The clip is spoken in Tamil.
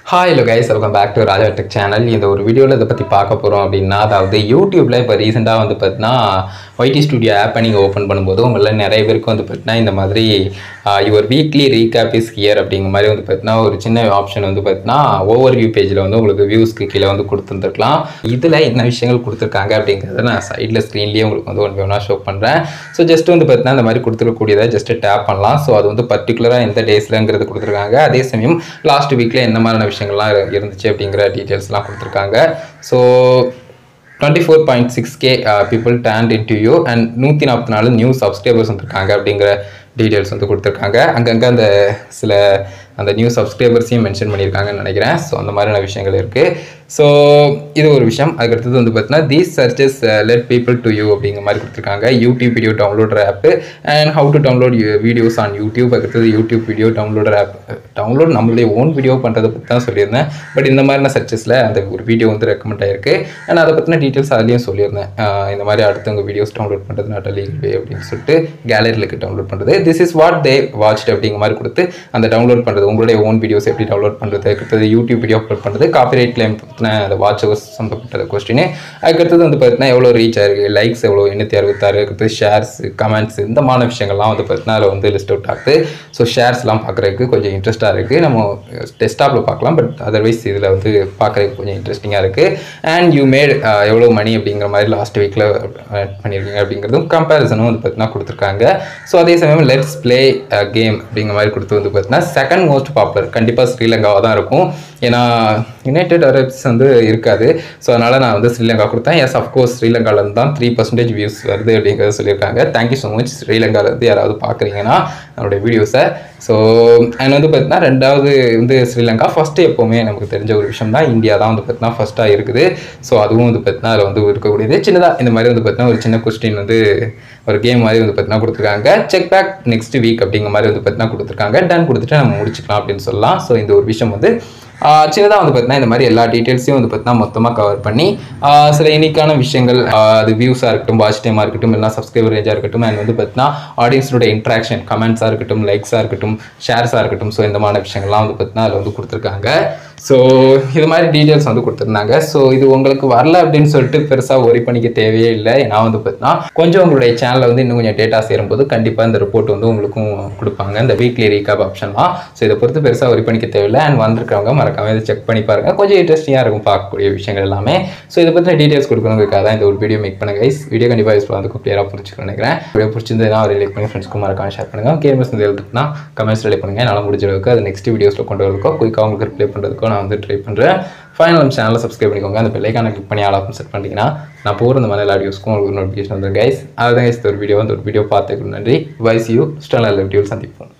hi hello guys welcome back to Raja tech channel இந்த ஒரு வீடியோவில் இதை பற்றி பார்க்க போகிறோம் அப்படின்னா அதாவது யூடியூப்பில் இப்போ ரீசெண்டாக வந்து பார்த்தீங்கன்னா ஒய்டி ஸ்டுடியோ ஆப்பை நீங்கள் ஓப்பன் பண்ணும்போது உங்களில் நிறைய பேருக்கு வந்து பார்த்தீங்கன்னா இந்த மாதிரி your weekly recap is here அப்படிங்கிற மாதிரி வந்து பார்த்தீங்கன்னா ஒரு சின்ன ஆப்ஷன் வந்து பார்த்தீங்கன்னா ஓவர் வியூ பேஜில் வந்து உங்களுக்கு வியூஸ்க்கு கீழே வந்து கொடுத்துருந்துருக்கலாம் இதில் என்ன விஷயங்கள் கொடுத்துருக்காங்க அப்படிங்கிறத நான் சைடில் ஸ்க்ரீன்லேயே உங்களுக்கு வந்து ஒன்று வேணால் ஷோ பண்ணுறேன் ஸோ ஜஸ்ட் வந்து பார்த்தீங்கன்னா இந்த மாதிரி கொடுத்துருக்கக்கூடியதை ஜஸ்ட் டேப் பண்ணலாம் ஸோ அது வந்து பர்டிகுலராக எந்த டேஸ்லங்கிறது கொடுத்துருக்காங்க அதே சமயம் லாஸ்ட் வீக்கில் என்ன மாதிரியான விஷயங்கள்லாம் இரு- இருந்துச்சு அப்படிங்கிற டீட்டெயில்ஸ்லாம் கொடுத்துருக்காங்க so twenty four point six K people tuned in to you and நூற்றி நாற்பத்தி நாலு நியூ சப்ஸ்கிரைபர்ஸ் வந்திருக்காங்க அப்படிங்கிற டீட்டெயில்ஸ் வந்து கொடுத்துருக்காங்க அங்கங்கே அந்த சில அந்த நியூ சப்ஸ்கிரைபர்ஸையும் மென்ஷன் பண்ணியிருக்காங்கன்னு நினைக்கிறேன் ஸோ அந்த மாதிரியான விஷயங்கள் இருக்குது ஸோ இது ஒரு விஷயம் அதுக்கடுத்தது வந்து பார்த்தீங்கன்னா these searches led people to you அப்படிங்கிற மாதிரி கொடுத்துருக்காங்க YouTube video downloader app and how to download videos on YouTube அதுக்கடுத்தது YouTube video downloader app download நம்மளுடைய ஓன் வீடியோ பண்ணுறதை பற்றி தான் சொல்லியிருந்தேன் பட் இந்த மாதிரியான சர்ச்சஸில் அந்த ஒரு வீடியோ வந்து ரெக்கமெண்ட் ஆயிருக்கு அண்ட் அதை பற்றின டீட்டெயில்ஸ் அதுலேயும் சொல்லியிருந்தேன் ஆஹ் இந்த மாதிரி அடுத்தவங்க வீடியோஸ் டவுன்லோட் பண்ணுறது நாட் லீகல் வே அப்படின்னு சொல்லிட்டு கேலரிலுக்கு டவுன்லோட் பண்ணுறது this is what they watched அப்படிங்கிற மாதிரி கொடுத்து அந்த டவுன்லோட் பண்ணுறது உங்களுடைய ஓன் வீடியோஸ் எப்படி டவுன்லோட் பண்ணுறது அதுக்கடுத்தது யூடியூப் வீடியோ அப்லோட் பண்ணுறது காப்பிரைட் கிளைம் பற்றின அந்த வாட்ச் ஹவர்ஸ் சம்மந்தப்பட்ட கொஸ்டின் அதுக்கடுத்தது வந்து பார்த்தீங்கன்னா எவ்வளோ ரீச் ஆயிருக்கு லைக்ஸ் எவ்வளோ எண்ணூற்றி அறுபத்தாறு அடுத்தது ஷேர்ஸ் கமெண்ட்ஸ் இந்த மாதிரி விஷயங்கள்லாம் வந்து பார்த்தீங்கன்னா அதில் வந்து லிஸ்ட் அவுட் ஆகுது ஸோ ஷேர்ஸ்லாம் பார்க்குறதுக்கு கொஞ்சம் இன்ட்ரெஸ்ட்டாக இருக்குது நம்ம டெஸ்க்டாப்பில் பார்க்கலாம் பட் அதர்வைஸ் இதில் வந்து பார்க்குறதுக்கு கொஞ்சம் இன்ட்ரெஸ்டிங்காக இருக்குது அண்ட் யூ மேட் எவ்வளோ மணி அப்படிங்கிற மாதிரி லாஸ்ட் வீக்கில் பண்ணியிருக்கீங்க அப்படிங்கிறதும் கம்பேரிசனும் வந்து பார்த்தீங்கன்னா கொடுத்துருக்காங்க ஸோ அதே சமயம் லெட்ஸ் ப்ளே கேம் அப்படிங்கிற மாதிரி கொடுத்து வந்து பார்த்தீங்கன்னா செகண்ட் மோஸ்ட் பாப்புலர் கண்டிப்பாக ஸ்ரீலங்காவாக தான் இருக்கும் ஏன்னா யுனைடெட் அரப்ஸ் வந்து இருக்காது ஸோ அதனால் நான் வந்து ஸ்ரீலங்கா கொடுத்தேன் எஸ் அஃப்கோர்ஸ் ஸ்ரீலங்காவிலேருந்து தான் த்ரீ பர்சன்டேஜ் வியூஸ் வருது அப்படிங்கிறத சொல்லியிருக்காங்க தேங்க்யூ ஸோ மச் ஸ்ரீலங்காவிலேருந்து யாராவது பார்க்குறீங்கன்னா என்னுடைய வீடியோஸை ஸோ அண்ட் வந்து பார்த்தீங்கன்னா ரெண்டாவது வந்து ஸ்ரீலங்கா ஃபஸ்ட்டு எப்போவுமே நமக்கு தெரிஞ்ச ஒரு விஷயம் தான் இந்தியா தான் வந்து பார்த்தீங்கன்னா ஃபஸ்ட்டாக இருக்குது ஸோ அதுவும் வந்து பார்த்தீங்கன்னா அதில் வந்து இருக்கக்கூடியது சின்னதாக இந்த மாதிரி வந்து பார்த்தீங்கன்னா ஒரு சின்ன கொஸ்டின் வந்து ஒரு கேம் மாதிரி வந்து பார்த்தீங்கன்னா கொடுத்துருக்காங்க செக் பேக் நெக்ஸ்ட் வீக் அப்படிங்கிற மாதிரி வந்து பார்த்தீங்கன்னா கொடுத்துருக்காங்க டன் கொடுத்துட்டு நம்ம முடிச்சுக்கலாம் அப்படின்னு சொல்லலாம் ஸோ இந்த ஒரு விஷயம் வந்து சின்னதாக வந்து பார்த்தீங்கன்னா இந்த மாதிரி எல்லா டீட்டெயில்ஸையும் வந்து பார்த்தீங்கன்னா மொத்தமாக கவர் பண்ணி ஆஹ் சில யூனிக்கான விஷயங்கள் ஆஹ் அது வியூஸாக இருக்கட்டும் வாட்ச் டைமாக இருக்கட்டும் இல்லைனா சப்ஸ்கிரைபர் ரேஞ்சாக இருக்கட்டும் அண்ட் வந்து பார்த்தீங்கன்னா ஆடியன்ஸோட இன்ட்ராக்ஷன் கமெண்ட்ஸாக இருக்கட்டும் லைக்ஸாக இருக்கட்டும் ஷேர்ஸாக இருக்கட்டும் ஸோ இந்த மாதிரி விஷயங்கள்லாம் வந்து பார்த்தீங்கன்னா அதில் வந்து கொடுத்துருக்காங்க ஸோ இது மாதிரி டீட்டெயில்ஸ் வந்து கொடுத்துருந்தாங்க ஸோ இது உங்களுக்கு வரல அப்படின்னு சொல்லிட்டு பெருசாக ஒரி பண்ணிக்க தேவையே இல்லை ஏன்னா வந்து பார்த்தீங்கன்னா கொஞ்சம் உங்களுடைய சேனலில் வந்து இன்னும் கொஞ்சம் டேட்டா சேரும்போது கண்டிப்பாக இந்த ரிப்போர்ட் வந்து உங்களுக்கும் கொடுப்பாங்க இந்த வீக்லி ரீகாப் ஆப்ஷன்லாம் ஸோ இதை பொறுத்து பெருசாக ஒரி பண்ணிக்க தேவையில்லை அண்ட் வந்திருக்கவங்க மறக்காம இதை செக் பண்ணி பாருங்க கொஞ்சம் இன்ட்ரெஸ்டிங்காக இருக்கும் பார்க்கக்கூடிய விஷயங்கள் எல்லாமே ஸோ இதை பற்றின டீட்டெயில்ஸ் கொடுக்கணுங்கிறதுக்காக தான் இந்த ஒரு வீடியோ மேக் பண்ணுங்க guys வீடியோ கண்டிப்பாக யூஸ்ஃபுல்லாக வந்து கிளியராக புரிஞ்சுக்கணும்னு நினைக்கிறேன் வீடியோ பிடிச்சிருந்ததுன்னா ஒரு லைக் பண்ணி ஃப்ரெண்ட்ஸ்க்கும் மறக்காம ஷேர் பண்ணுங்க கேமஸ் வந்து எழுதுனா கமெண்ட்ஸ் ரிலே பண்ணுங்க என்னால் முடிஞ்ச அளவுக்கு அது நெக்ஸ்ட் வீடியோஸில் கொண்டு வரதுக்கோ குயிக்காக உங்களுக்கு ரிப்ளை பண்ணுறதுக்கோ நான் வந்து ட்ரை பண்ணுறேன் ஃபைனல் நம்ம சேனலை சப்ஸ்கிரைப் பண்ணிக்கோங்க அந்த பெல்லைக்கான கிளிக் பண்ணி ஆல் ஆப்ஷன் செட் பண்ணிட்டீங்கன்னா நான் போகிற இந்த மாதிரி எல்லா வீடியோஸ்க்கும் உங்களுக்கு நோட்டிஃபிகேஷன் வந்துடும் கைஸ் அதுதான் guys இந்த ஒரு வீடியோ வந்து ஒரு வீடியோ பார்த்துக்கு நன்றி வைஸ் யூ ஸ்டாலில் வீடியோவில் சந்திப்போம்